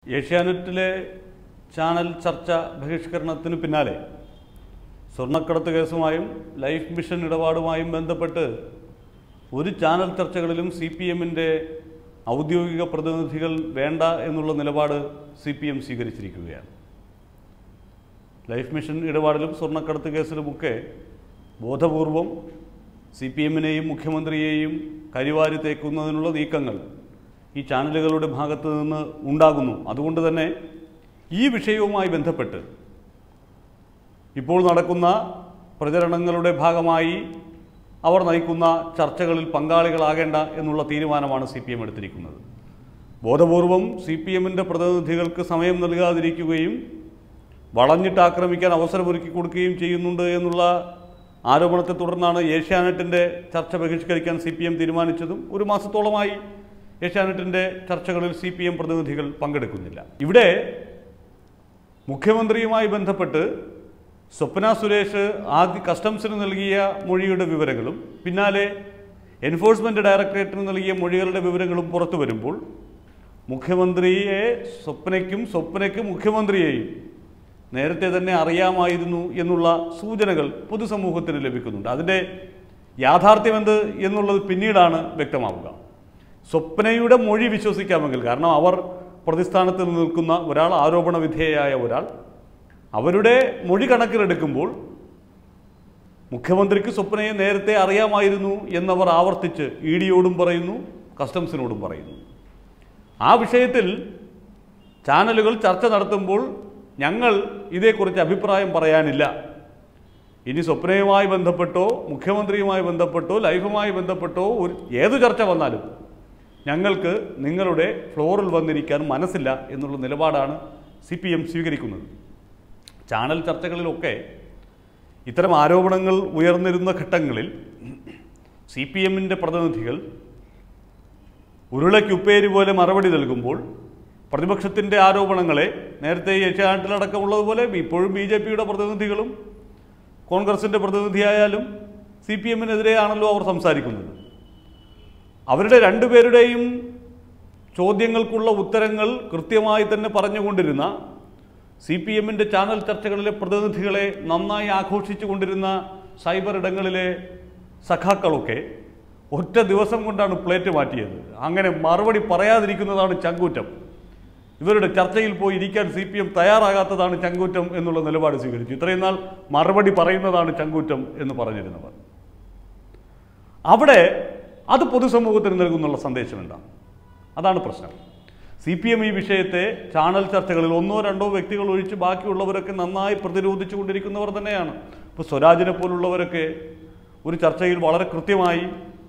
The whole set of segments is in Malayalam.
ഏഷ്യാനെറ്റിലെ ചാനൽ ചർച്ച ബഹിഷ്കരണത്തിന് പിന്നാലെ സ്വർണ്ണക്കടത്ത് കേസുമായും ലൈഫ് മിഷൻ ഇടപാടുമായും ബന്ധപ്പെട്ട് ഒരു ചാനൽ ചർച്ചകളിലും സി പി എമ്മിൻ്റെ ഔദ്യോഗിക പ്രതിനിധികൾ വേണ്ട എന്നുള്ള നിലപാട് സി പി എം സ്വീകരിച്ചിരിക്കുകയാണ് ലൈഫ് മിഷൻ ഇടപാടിലും സ്വർണ്ണക്കടത്ത് കേസിലുമൊക്കെ ബോധപൂർവം സി പി എമ്മിനെയും മുഖ്യമന്ത്രിയെയും കരിവാരി തേക്കുന്നതിനുള്ള നീക്കങ്ങൾ ഈ ചാനലുകളുടെ ഭാഗത്ത് നിന്ന് ഉണ്ടാകുന്നു അതുകൊണ്ട് തന്നെ ഈ വിഷയവുമായി ബന്ധപ്പെട്ട് ഇപ്പോൾ നടക്കുന്ന പ്രചരണങ്ങളുടെ ഭാഗമായി അവർ നയിക്കുന്ന ചർച്ചകളിൽ പങ്കാളികളാകേണ്ട എന്നുള്ള തീരുമാനമാണ് സി പി എം എടുത്തിരിക്കുന്നത് ബോധപൂർവം സി പി എമ്മിൻ്റെ പ്രതിനിധികൾക്ക് സമയം നൽകാതിരിക്കുകയും വളഞ്ഞിട്ട് ആക്രമിക്കാൻ അവസരമൊരുക്കി കൊടുക്കുകയും ചെയ്യുന്നുണ്ട് എന്നുള്ള ആരോപണത്തെ തുടർന്നാണ് ഏഷ്യാനെറ്റിൻ്റെ ചർച്ച ബഹിഷ്കരിക്കാൻ സി പി എം തീരുമാനിച്ചതും ഒരു മാസത്തോളമായി ഏഷ്യാനെറ്റിൻ്റെ ചർച്ചകളിൽ സി പി എം പ്രതിനിധികൾ പങ്കെടുക്കുന്നില്ല ഇവിടെ മുഖ്യമന്ത്രിയുമായി ബന്ധപ്പെട്ട് സ്വപ്ന സുരേഷ് ആദ്യ കസ്റ്റംസിന് നൽകിയ മൊഴിയുടെ വിവരങ്ങളും പിന്നാലെ എൻഫോഴ്സ്മെന്റ് ഡയറക്ടറേറ്റിന് നൽകിയ മൊഴികളുടെ വിവരങ്ങളും പുറത്തു വരുമ്പോൾ മുഖ്യമന്ത്രിയെ സ്വപ്നയ്ക്കും സ്വപ്നയ്ക്കും മുഖ്യമന്ത്രിയെയും നേരത്തെ തന്നെ അറിയാമായിരുന്നു എന്നുള്ള സൂചനകൾ പൊതുസമൂഹത്തിന് ലഭിക്കുന്നുണ്ട് അതിൻ്റെ യാഥാർത്ഥ്യമെന്ത് എന്നുള്ളത് പിന്നീടാണ് വ്യക്തമാവുക സ്വപ്നയുടെ മൊഴി വിശ്വസിക്കാമെങ്കിൽ കാരണം അവർ പ്രതിസ്ഥാനത്ത് നിൽക്കുന്ന ഒരാൾ ആരോപണ വിധേയയായ ഒരാൾ അവരുടെ മൊഴി കണക്കിലെടുക്കുമ്പോൾ മുഖ്യമന്ത്രിക്ക് സ്വപ്നയെ നേരത്തെ അറിയാമായിരുന്നു എന്നവർ ആവർത്തിച്ച് ഇ ഡിയോടും പറയുന്നു കസ്റ്റംസിനോടും പറയുന്നു ആ വിഷയത്തിൽ ചാനലുകൾ ചർച്ച നടത്തുമ്പോൾ ഞങ്ങൾ ഇതേക്കുറിച്ച് അഭിപ്രായം പറയാനില്ല ഇനി സ്വപ്നയുമായി ബന്ധപ്പെട്ടോ മുഖ്യമന്ത്രിയുമായി ബന്ധപ്പെട്ടോ ലൈഫുമായി ബന്ധപ്പെട്ടോ ഒരു ഏതു ചർച്ച വന്നാലും ഞങ്ങൾക്ക് നിങ്ങളുടെ ഫ്ലോറിൽ വന്നിരിക്കാൻ മനസ്സില്ല എന്നുള്ള നിലപാടാണ് സി പി എം സ്വീകരിക്കുന്നത് ചാനൽ ചർച്ചകളിലൊക്കെ ഇത്തരം ആരോപണങ്ങൾ ഉയർന്നിരുന്ന ഘട്ടങ്ങളിൽ സി പി എമ്മിൻ്റെ പ്രതിനിധികൾ ഉരുളയ്ക്കുപ്പേരി പോലെ മറുപടി നൽകുമ്പോൾ പ്രതിപക്ഷത്തിൻ്റെ ആരോപണങ്ങളെ നേരത്തെ ഏഷ്യാനെറ്റിലടക്കമുള്ളതുപോലെ ഇപ്പോഴും ബി ജെ പിയുടെ പ്രതിനിധികളും കോൺഗ്രസിൻ്റെ പ്രതിനിധിയായാലും സി പി എമ്മിനെതിരെയാണല്ലോ അവർ സംസാരിക്കുന്നത് അവരുടെ രണ്ടുപേരുടെയും ചോദ്യങ്ങൾക്കുള്ള ഉത്തരങ്ങൾ കൃത്യമായി തന്നെ പറഞ്ഞുകൊണ്ടിരുന്ന സി പി എമ്മിൻ്റെ ചാനൽ ചർച്ചകളിലെ പ്രതിനിധികളെ നന്നായി ആഘോഷിച്ചു കൊണ്ടിരുന്ന സൈബർ ഇടങ്ങളിലെ സഖാക്കളൊക്കെ ഒറ്റ ദിവസം കൊണ്ടാണ് പ്ലേറ്റ് മാറ്റിയത് അങ്ങനെ മറുപടി പറയാതിരിക്കുന്നതാണ് ചങ്കൂറ്റം ഇവരുടെ ചർച്ചയിൽ പോയി ഇരിക്കാൻ സി പി എം തയ്യാറാകാത്തതാണ് ചങ്കൂറ്റം എന്നുള്ള നിലപാട് സ്വീകരിച്ചു ഇത്രയും നാൾ മറുപടി പറയുന്നതാണ് ചങ്കൂറ്റം എന്ന് പറഞ്ഞിരുന്നവർ അവിടെ അത് പൊതുസമൂഹത്തിന് നൽകുന്നുള്ള സന്ദേശം എന്താണ് അതാണ് പ്രശ്നം സി പി എം ഈ വിഷയത്തെ ചാനൽ ചർച്ചകളിൽ ഒന്നോ രണ്ടോ വ്യക്തികൾ ഒഴിച്ച് ബാക്കിയുള്ളവരൊക്കെ നന്നായി പ്രതിരോധിച്ചു കൊണ്ടിരിക്കുന്നവർ തന്നെയാണ് ഇപ്പോൾ സ്വരാജിനെ പോലുള്ളവരൊക്കെ ഒരു ചർച്ചയിൽ വളരെ കൃത്യമായി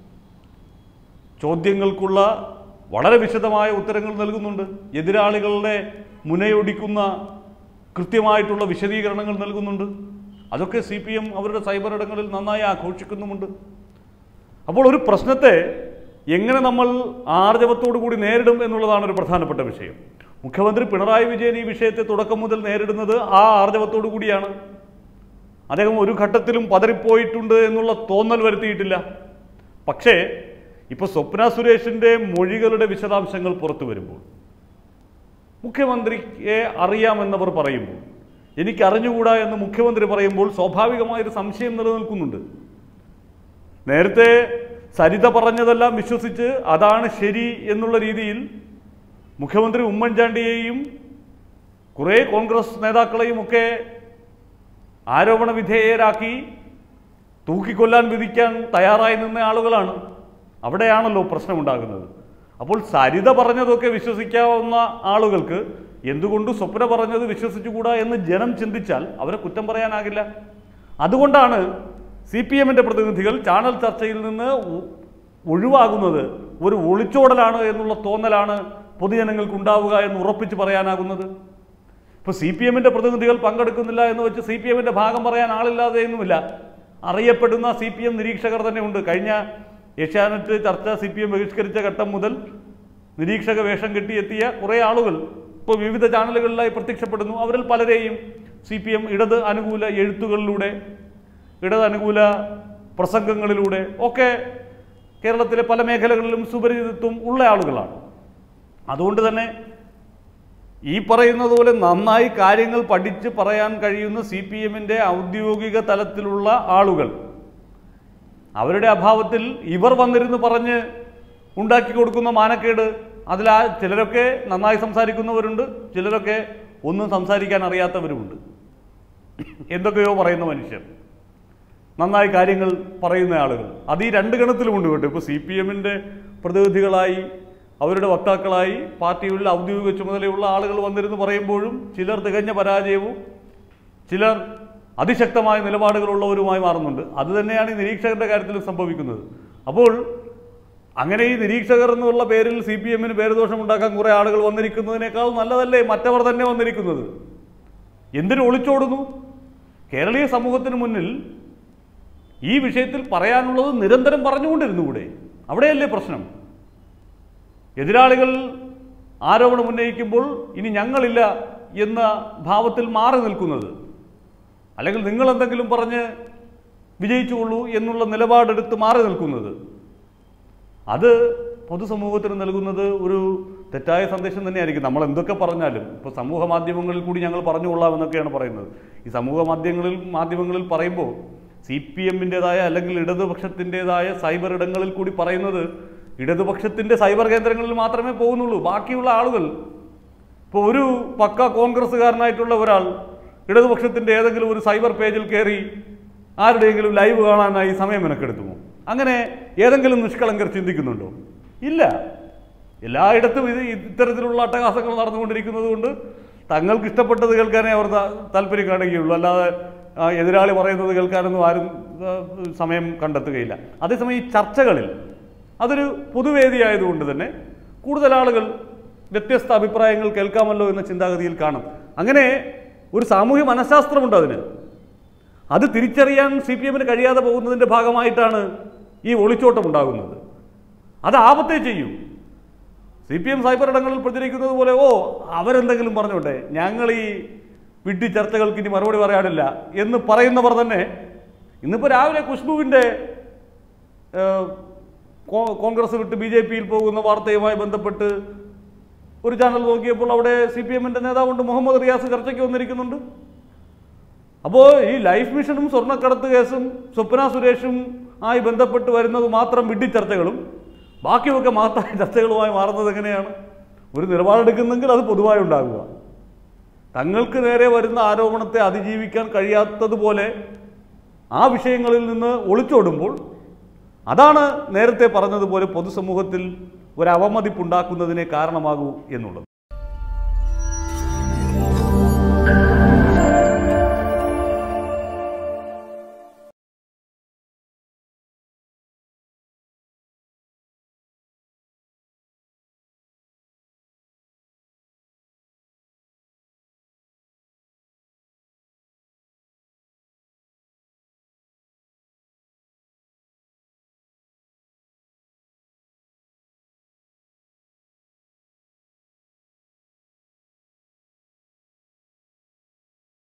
ചോദ്യങ്ങൾക്കുള്ള വളരെ വിശദമായ ഉത്തരങ്ങൾ നൽകുന്നുണ്ട് എതിരാളികളുടെ മുനയൊടിക്കുന്ന കൃത്യമായിട്ടുള്ള വിശദീകരണങ്ങൾ നൽകുന്നുണ്ട് അതൊക്കെ സി പി എം അവരുടെ സൈബർ ഇടങ്ങളിൽ നന്നായി ആഘോഷിക്കുന്നുമുണ്ട് അപ്പോൾ ഒരു പ്രശ്നത്തെ എങ്ങനെ നമ്മൾ ആർജവത്തോടു കൂടി നേരിടും എന്നുള്ളതാണ് ഒരു പ്രധാനപ്പെട്ട വിഷയം മുഖ്യമന്ത്രി പിണറായി വിജയൻ ഈ വിഷയത്തെ തുടക്കം മുതൽ നേരിടുന്നത് ആ ആർജവത്തോടു കൂടിയാണ് അദ്ദേഹം ഒരു ഘട്ടത്തിലും പതറിപ്പോയിട്ടുണ്ട് എന്നുള്ള തോന്നൽ വരുത്തിയിട്ടില്ല പക്ഷേ ഇപ്പോൾ സ്വപ്ന സുരേഷിൻ്റെ മൊഴികളുടെ വിശദാംശങ്ങൾ പുറത്തു വരുമ്പോൾ മുഖ്യമന്ത്രിയെ അറിയാമെന്നവർ പറയുമ്പോൾ എനിക്ക് അറിഞ്ഞുകൂടാ എന്ന് മുഖ്യമന്ത്രി പറയുമ്പോൾ സ്വാഭാവികമായൊരു സംശയം നിലനിൽക്കുന്നുണ്ട് നേരത്തെ സരിത പറഞ്ഞതെല്ലാം വിശ്വസിച്ച് അതാണ് ശരി എന്നുള്ള രീതിയിൽ മുഖ്യമന്ത്രി ഉമ്മൻചാണ്ടിയെയും കുറേ കോൺഗ്രസ് നേതാക്കളെയും ഒക്കെ ആരോപണ വിധേയരാക്കി തൂക്കിക്കൊല്ലാൻ വിധിക്കാൻ തയ്യാറായി നിന്ന ആളുകളാണ് അവിടെയാണല്ലോ പ്രശ്നമുണ്ടാകുന്നത് അപ്പോൾ സരിത പറഞ്ഞതൊക്കെ വിശ്വസിക്കാവുന്ന ആളുകൾക്ക് എന്തുകൊണ്ട് സ്വപ്ന പറഞ്ഞത് വിശ്വസിച്ചുകൂടാ എന്ന് ജനം ചിന്തിച്ചാൽ അവരെ കുറ്റം പറയാനാകില്ല അതുകൊണ്ടാണ് സി പി എമ്മിൻ്റെ പ്രതിനിധികൾ ചാനൽ ചർച്ചയിൽ നിന്ന് ഒ- ഒഴിവാകുന്നത് ഒരു ഒളിച്ചോടലാണ് എന്നുള്ള തോന്നലാണ് പൊതുജനങ്ങൾക്ക് ഉണ്ടാവുക എന്ന് ഉറപ്പിച്ച് പറയാനാകുന്നത് ഇപ്പോൾ സി പി എമ്മിൻ്റെ പ്രതിനിധികൾ പങ്കെടുക്കുന്നില്ല എന്ന് വെച്ച് സി പി എമ്മിൻ്റെ ഭാഗം പറയാൻ ആളില്ലാതെയൊന്നുമില്ല അറിയപ്പെടുന്ന സി പി എം നിരീക്ഷകർ തന്നെ ഉണ്ട് കഴിഞ്ഞ ഏഷ്യാനെറ്റ് ചർച്ച സി പി എം ബഹിഷ്കരിച്ച ഘട്ടം മുതൽ നിരീക്ഷക വേഷം കെട്ടിയെത്തിയ കുറേ ആളുകൾ ഇപ്പോൾ വിവിധ ചാനലുകളിലായി പ്രത്യക്ഷപ്പെടുന്നു അവരിൽ പലരെയും സി പി എം ഇടത് അനുകൂല എഴുത്തുകളിലൂടെ ഇടത് അനുകൂല പ്രസംഗങ്ങളിലൂടെ ഒക്കെ കേരളത്തിലെ പല മേഖലകളിലും സുപരിചിതത്വം ഉള്ള ആളുകളാണ് അതുകൊണ്ട് തന്നെ ഈ പറയുന്നത് പോലെ നന്നായി കാര്യങ്ങൾ പഠിച്ച് പറയാൻ കഴിയുന്ന സി പി എമ്മിൻ്റെ ഔദ്യോഗിക തലത്തിലുള്ള ആളുകൾ അവരുടെ അഭാവത്തിൽ ഇവർ വന്നിരുന്ന് പറഞ്ഞ് ഉണ്ടാക്കി കൊടുക്കുന്ന മാനക്കേട് അതിൽ ആ ചിലരൊക്കെ നന്നായി സംസാരിക്കുന്നവരുണ്ട് ചിലരൊക്കെ ഒന്നും സംസാരിക്കാൻ അറിയാത്തവരുമുണ്ട് എന്തൊക്കെയോ പറയുന്ന മനുഷ്യർ നന്നായി കാര്യങ്ങൾ പറയുന്ന ആളുകൾ അത് ഈ രണ്ട് ഗണത്തിലുമുണ്ട് കേട്ടോ ഇപ്പോൾ സി പി എമ്മിൻ്റെ പ്രതിനിധികളായി അവരുടെ വക്താക്കളായി പാർട്ടികളിൽ ഔദ്യോഗിക ചുമതലയുള്ള ആളുകൾ വന്നിരുന്ന് പറയുമ്പോഴും ചിലർ തികഞ്ഞ പരാജയവും ചിലർ അതിശക്തമായ നിലപാടുകളുള്ളവരുമായി മാറുന്നുണ്ട് അത് തന്നെയാണ് ഈ നിരീക്ഷകരുടെ കാര്യത്തിൽ സംഭവിക്കുന്നത് അപ്പോൾ അങ്ങനെ ഈ നിരീക്ഷകർ എന്നുള്ള പേരിൽ സി പി എമ്മിന് പേരുദോഷം ഉണ്ടാക്കാൻ കുറേ ആളുകൾ വന്നിരിക്കുന്നതിനേക്കാൾ നല്ലതല്ലേ മറ്റവർ തന്നെ വന്നിരിക്കുന്നത് എന്തിനു ഒളിച്ചോടുന്നു കേരളീയ സമൂഹത്തിന് മുന്നിൽ ഈ വിഷയത്തിൽ പറയാനുള്ളത് നിരന്തരം പറഞ്ഞുകൊണ്ടിരുന്നുകൂടെ അവിടെയല്ലേ പ്രശ്നം എതിരാളികൾ ആരോപണം ഉന്നയിക്കുമ്പോൾ ഇനി ഞങ്ങളില്ല എന്ന ഭാവത്തിൽ മാറി നിൽക്കുന്നത് അല്ലെങ്കിൽ നിങ്ങൾ എന്തെങ്കിലും പറഞ്ഞ് വിജയിച്ചുകൊള്ളൂ എന്നുള്ള നിലപാടെടുത്ത് മാറി നിൽക്കുന്നത് അത് പൊതുസമൂഹത്തിന് നൽകുന്നത് ഒരു തെറ്റായ സന്ദേശം തന്നെയായിരിക്കും നമ്മൾ എന്തൊക്കെ പറഞ്ഞാലും ഇപ്പോൾ സമൂഹ മാധ്യമങ്ങളിൽ കൂടി ഞങ്ങൾ പറഞ്ഞുകൊള്ളാം എന്നൊക്കെയാണ് പറയുന്നത് ഈ സമൂഹ മാധ്യമങ്ങളിൽ മാധ്യമങ്ങളിൽ പറയുമ്പോൾ സി പി എമ്മിൻ്റെതായ അല്ലെങ്കിൽ ഇടതുപക്ഷത്തിൻ്റെതായ സൈബർ ഇടങ്ങളിൽ കൂടി പറയുന്നത് ഇടതുപക്ഷത്തിൻ്റെ സൈബർ കേന്ദ്രങ്ങളിൽ മാത്രമേ പോകുന്നുള്ളൂ ബാക്കിയുള്ള ആളുകൾ ഇപ്പോൾ ഒരു പക്ക കോൺഗ്രസ്സുകാരനായിട്ടുള്ള ഒരാൾ ഇടതുപക്ഷത്തിൻ്റെ ഏതെങ്കിലും ഒരു സൈബർ പേജിൽ കയറി ആരുടെയെങ്കിലും ലൈവ് കാണാനായി സമയം മെനക്കെടുത്തുമോ അങ്ങനെ ഏതെങ്കിലും നിഷ്കളങ്കർ ചിന്തിക്കുന്നുണ്ടോ ഇല്ല എല്ലായിടത്തും ഇത് ഇത്തരത്തിലുള്ള അട്ടഹാസങ്ങൾ നടന്നുകൊണ്ടിരിക്കുന്നത് കൊണ്ട് തങ്ങൾക്ക് ഇഷ്ടപ്പെട്ടത് കേൾക്കാനേ അവർ ത- താല്പര്യം കാണുകയുള്ളൂ അല്ലാതെ ആ, എതിരാളി പറയുന്നത് കേൾക്കാനൊന്നും ആരും ആ, സമയം കണ്ടെത്തുകയില്ല അതേസമയം ഈ ചർച്ചകളിൽ അതൊരു പൊതുവേദി ആയതുകൊണ്ട് തന്നെ കൂടുതൽ ആളുകൾ വ്യത്യസ്ത അഭിപ്രായങ്ങൾ കേൾക്കാമല്ലോ എന്ന ചിന്താഗതിയിൽ കാണും അങ്ങനെ ഒരു സാമൂഹ്യ മനഃശാസ്ത്രമുണ്ട് അതിന് അത് തിരിച്ചറിയാൻ സി പി എമ്മിന് കഴിയാതെ പോകുന്നതിൻ്റെ ഭാഗമായിട്ടാണ് ഈ ഒളിച്ചോട്ടം ഉണ്ടാകുന്നത് അത് ആപത്തേ ചെയ്യും സി പി എം സൈബർ ഇടങ്ങളിൽ പ്രചരിക്കുന്നത് പോലെ ഓ അവരെന്തെങ്കിലും പറഞ്ഞോട്ടെ ഞങ്ങൾ ഈ വിഡ്ഢി ചർച്ചകൾക്ക് ഇനി മറുപടി പറയാനില്ല എന്ന് പറയുന്നവർ തന്നെ ഇന്നിപ്പോൾ രാവിലെ ഖുഷ്ബുവിൻ്റെ ഏഹ്, കോ- കോൺഗ്രസ് വിട്ട് ബി ജെ പിയിൽ പോകുന്ന വാർത്തയുമായി ബന്ധപ്പെട്ട് ഒരു ചാനൽ നോക്കിയപ്പോൾ അവിടെ സി പി എമ്മിൻ്റെ നേതാവുണ്ട് മുഹമ്മദ് റിയാസ് ചർച്ചയ്ക്ക് വന്നിരിക്കുന്നുണ്ട് അപ്പോൾ ഈ ലൈഫ് മിഷനും സ്വർണ്ണക്കടത്ത് കേസും സ്വപ്ന സുരേഷും ആയി ബന്ധപ്പെട്ട് വരുന്നത് മാത്രം വിഡ്ഢി ചർച്ചകളും ബാക്കിയൊക്കെ മാത്രമായ ചർച്ചകളുമായി മാറുന്നത് എങ്ങനെയാണ് ഒരു നിലപാടെടുക്കുന്നെങ്കിൽ അത് പൊതുവായി ഉണ്ടാകുക തങ്ങൾക്ക് നേരെ വരുന്ന ആരോപണത്തെ അതിജീവിക്കാൻ കഴിയാത്തതുപോലെ ആ വിഷയങ്ങളിൽ നിന്ന് ഒളിച്ചോടുമ്പോൾ അതാണ് നേരത്തെ പറഞ്ഞതുപോലെ പൊതുസമൂഹത്തിൽ ഒരു അവമതിപ്പുണ്ടാക്കുന്നതിനെ കാരണമാകൂ എന്നുള്ളത്